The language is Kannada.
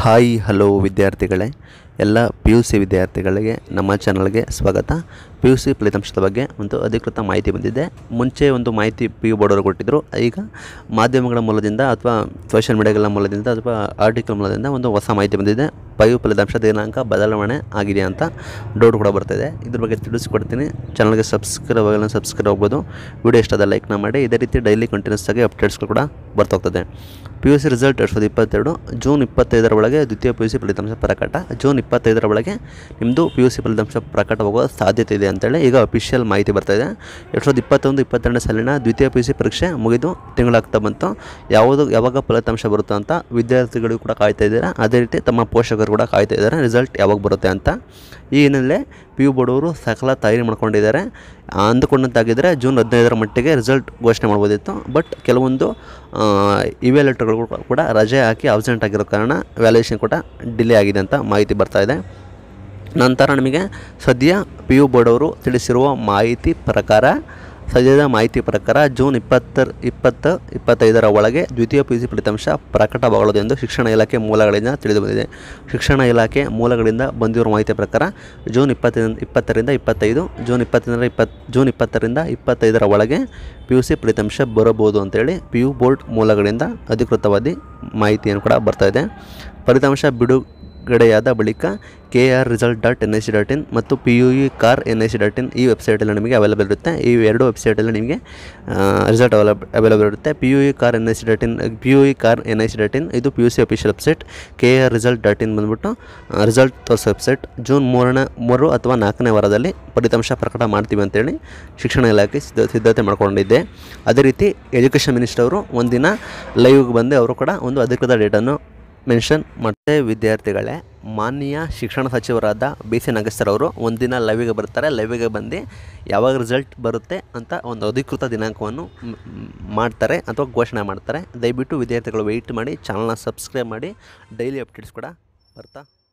ಹಾಯ್ ಹಲೋ ವಿದ್ಯಾರ್ಥಿಗಳೇ ಎಲ್ಲ ಪಿ ಯು ಸಿ ವಿದ್ಯಾರ್ಥಿಗಳಿಗೆ ನಮ್ಮ ಚಾನಲ್ಗೆ ಸ್ವಾಗತ ಪಿ ಯು ಸಿ ಫಲಿತಾಂಶದ ಬಗ್ಗೆ ಒಂದು ಅಧಿಕೃತ ಮಾಹಿತಿ ಬಂದಿದೆ ಮುಂಚೆ ಒಂದು ಮಾಹಿತಿ ಪಿ ಯು ಬೋರ್ಡವರು ಕೊಟ್ಟಿದ್ದರು ಈಗ ಮಾಧ್ಯಮಗಳ ಮೂಲದಿಂದ ಅಥವಾ ಸೋಷಿಯಲ್ ಮೀಡಿಯಾಗಳ ಮೂಲದಿಂದ ಅಥವಾ ಆರ್ಟಿಕಲ್ ಮೂಲದಿಂದ ಒಂದು ಹೊಸ ಮಾಹಿತಿ ಬಂದಿದೆ ಪಿ ಯು ಫಲಿತಾಂಶ ದಿನಾಂಕ ಬದಲಾವಣೆ ಆಗಿದೆ ಅಂತ ಡೌಟ್ ಕೂಡ ಬರ್ತಾಯಿದೆ ಇದ್ರ ಬಗ್ಗೆ ತಿಳಿಸ್ಕೊಡ್ತೀನಿ ಚಾನಲ್ಗೆ ಸಬ್ಸ್ಕ್ರೈಬ್ ಆಗಲ್ಲ ಸಬ್ಸ್ಕ್ರೈಬ್ ಆಗ್ಬೋದು ವಿಡಿಯೋ ಇಷ್ಟದ ಲೈಕ್ನ ಮಾಡಿ ಇದೇ ರೀತಿ ಡೈಲಿ ಕಂಟಿನ್ಯೂಸ್ ಆಗಿ ಅಪ್ಡೇಟ್ಸ್ಗಳು ಕೂಡ ಬರ್ತಾ ಹೋಗ್ತದೆ ಪಿ ಯು ಸಿ ರಿಸಲ್ಟ್ ಎರಡು ಸಾವಿರದ ಇಪ್ಪತ್ತೆರಡು ಜೂನ್ ಇಪ್ಪತ್ತೈದರ ಒಳಗೆ ದ್ವಿತೀಯ ಪಿ ಯು ಸಿ ಫಲಿತಾಂಶ ಪ್ರಕಟ ಜೂನ್ ಇಪ್ಪತ್ತೈದರ ಒಳಗೆ ನಿಮ್ಮದು ಪಿ ಯು ಸಿ ಫಲಿತಾಂಶ ಪ್ರಕಟವಾಗುವ ಸಾಧ್ಯತೆ ಇದೆ ಅಂತೇಳಿ ಈಗ ಅಫಿಷಿಯಲ್ ಮಾಹಿತಿ ಬರ್ತಾಯಿದೆ ಎರಡು ಸಾವಿರದ ಇಪ್ಪತ್ತೊಂದು ಇಪ್ಪತ್ತೆರಡನೇ ಸಾಲಿನ ದ್ವಿತೀಯ ಪಿ ಯು ಸಿ ಪರೀಕ್ಷೆ ಮುಗಿದು ತಿಂಗಳಾಗ್ತಾ ಬಂತು ಯಾವುದು ಯಾವಾಗ ಫಲಿತಾಂಶ ಬರುತ್ತೆ ಅಂತ ವಿದ್ಯಾರ್ಥಿಗಳು ಕೂಡ ಕಾಯ್ತಾ ಇದ್ದಾರೆ ಅದೇ ರೀತಿ ತಮ್ಮ ಪೋಷಕರು ಕೂಡ ಕಾಯ್ತಾ ಇದ್ದಾರೆ ರಿಸಲ್ಟ್ ಯಾವಾಗ ಬರುತ್ತೆ ಅಂತ ಈ ಹಿನ್ನೆಲೆ ಪಿ ಯು ಬೋರ್ಡವರು ಸಕಲ ತಯಾರಿ ಮಾಡ್ಕೊಂಡಿದ್ದಾರೆ ಅಂದುಕೊಂಡಂತಾಗಿದ್ದರೆ ಜೂನ್ ಹದಿನೈದರ ಮಟ್ಟಿಗೆ ರಿಸಲ್ಟ್ ಘೋಷಣೆ ಮಾಡ್ಬೋದಿತ್ತು ಬಟ್ ಕೆಲವೊಂದು ಇವ್ಯಾಲೇಟರ್ಗಳು ಕೂಡ ರಜೆ ಹಾಕಿ ಅಬ್ಸೆಂಟ್ ಆಗಿರೋ ಕಾರಣ ವ್ಯಾಲ್ಯೂಯೇಷನ್ ಕೂಡ ಡಿಲೇ ಆಗಿದೆ ಅಂತ ಮಾಹಿತಿ ಬರ್ತಾ ಇದೆ ನಂತರ ನಮಗೆ ಸದ್ಯ ಪಿ ಯು ಬೋರ್ಡ್ ಅವರು ತಿಳಿಸಿರುವ ಮಾಹಿತಿ ಪ್ರಕಾರ ಸದ್ಯದ ಮಾಹಿತಿ ಪ್ರಕಾರ ಜೂನ್ ಇಪ್ಪತ್ತರ ಇಪ್ಪತ್ತು ಇಪ್ಪತ್ತೈದರ ಒಳಗೆ ದ್ವಿತೀಯ ಪಿ ಯು ಸಿ ಫಲಿತಾಂಶ ಪ್ರಕಟವಾಗಲಿದೆ ಎಂದು ಶಿಕ್ಷಣ ಇಲಾಖೆ ಮೂಲಗಳಿಂದ ತಿಳಿದು ಬಂದಿದೆ ಶಿಕ್ಷಣ ಇಲಾಖೆ ಮೂಲಗಳಿಂದ ಬಂದಿರುವ ಮಾಹಿತಿ ಪ್ರಕಾರ ಜೂನ್ ಇಪ್ಪತ್ತರಿಂದ ಇಪ್ಪತ್ತರಿಂದ ಇಪ್ಪತ್ತೈದು ಜೂನ್ ಇಪ್ಪತ್ತರಿಂದ ಇಪ್ಪತ್ತು ಜೂನ್ ಇಪ್ಪತ್ತರಿಂದ ಇಪ್ಪತ್ತೈದರ ಒಳಗೆ ಪಿ ಯು ಸಿ ಫಲಿತಾಂಶ ಬರಬಹುದು ಅಂತೇಳಿ ಪಿ ಯು ಬೋರ್ಡ್ ಮೂಲಗಳಿಂದ ಅಧಿಕೃತವಾದಿ ಮಾಹಿತಿಯನ್ನು ಕೂಡ ಬರ್ತಾ ಇದೆ ಫಲಿತಾಂಶ ಬಿಡುಗಡೆಯಾದ ಬಳಿಕ K R result dot N I C dot in ಮತ್ತು P U E kar N I C dot in ಈ ವೆಬ್ಸೈಟಲ್ಲಿ ನಿಮಗೆ ಅವೈಲೇಬಲ್ ಇರುತ್ತೆ ಈ ಎರಡು ವೆಬ್ಸೈಟಲ್ಲಿ ನಿಮಗೆ ರಿಸಲ್ಟ್ ಅವೈಲೇಬ್ ಅವೈಲೇಬಲ್ ಇರುತ್ತೆ P U E kar N I C dot in P U E kar N I C dot in ಇದು P U C official website K R result dot in ಬಂದ್ಬಿಟ್ಟು ರಿಸಲ್ಟ್ ತೋರಿಸೋ ವೆಬ್ಸೈಟ್ ಜೂನ್ ಮೂರನೇ ಮೂರು ಅಥವಾ ನಾಲ್ಕನೇ ವಾರದಲ್ಲಿ ಫಲಿತಾಂಶ ಪ್ರಕಟ ಮಾಡ್ತೀವಿ ಅಂತೇಳಿ ಶಿಕ್ಷಣ ಇಲಾಖೆ ಸಿದ್ಧ ಸಿದ್ಧತೆ ಮಾಡ್ಕೊಂಡಿದ್ದೆ ಅದೇ ರೀತಿ ಎಜುಕೇಷನ್ ಮಿನಿಸ್ಟರ್ ಅವರು ಒಂದಿನ ಲೈವ್ಗೆ ಬಂದು ಅವರು ಕೂಡ ಒಂದು ಅಧಿಕೃತ ಡೇಟನ್ನು ಮೆನ್ಷನ್ ಮಾಡ್ತೆ ವಿದ್ಯಾರ್ಥಿಗಳೇ ಮಾನ್ಯ ಶಿಕ್ಷಣ ಸಚಿವರಾದ ಬಿ ಸಿ ನಾಗೇಶ್ವರ ಅವರು ಒಂದಿನ ಲೈವಿಗೆ ಬರ್ತಾರೆ ಲೈವಿಗೆ ಬಂದು ಯಾವಾಗ ರಿಸಲ್ಟ್ ಬರುತ್ತೆ ಅಂತ ಒಂದು ಅಧಿಕೃತ ದಿನಾಂಕವನ್ನು ಮ್- ಮ್- ಮಾಡ್ತಾರೆ ಅಥವಾ ಘೋಷಣೆ ಮಾಡ್ತಾರೆ ದಯವಿಟ್ಟು ವಿದ್ಯಾರ್ಥಿಗಳು ವೆಯ್ಟ್ ಮಾಡಿ ಚಾನಲ್ನ ಸಬ್ಸ್ಕ್ರೈಬ್ ಮಾಡಿ ಡೈಲಿ ಅಪ್ಡೇಟ್ಸ್ ಕೂಡ ಬರ್ತಾ